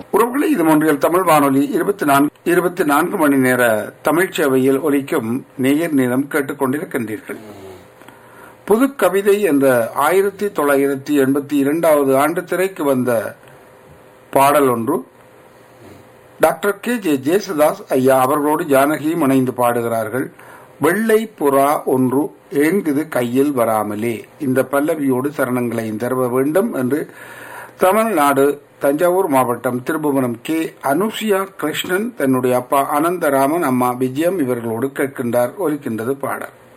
உறவுகளை இது ஒன்றியல் தமிழ் வானொலி இருபத்தி நான்கு இருபத்தி நான்கு மணி நேர தமிழ் சேவையில் ஒலிக்கும் நேயர் நேரம் கேட்டுக்கொண்டிருக்கின்றீர்கள் புது கவிதை என்ற ஆயிரத்தி தொள்ளாயிரத்தி எண்பத்தி இரண்டாவது ஆண்டு திரைக்கு வந்த பாடல் ஒன்று டாக்டர் கே ஜே ஜேசுதாஸ் ஐயா அவர்களோடு ஜானகியும் இணைந்து பாடுகிறார்கள் வெள்ளை புறா ஒன்று ஏங்குது கையில் வராமலே இந்த பல்லவியோடு சரணங்களையும் தருவ வேண்டும் என்று தமிழ்நாடு தஞ்சாவூர் மாவட்டம் திருபுவனம் கே அனுசியா கிருஷ்ணன் தன்னுடைய அப்பா அனந்தராமன் அம்மா விஜயம் இவர்களோடு கேட்கின்றார் ஒலிக்கின்றது பாடல்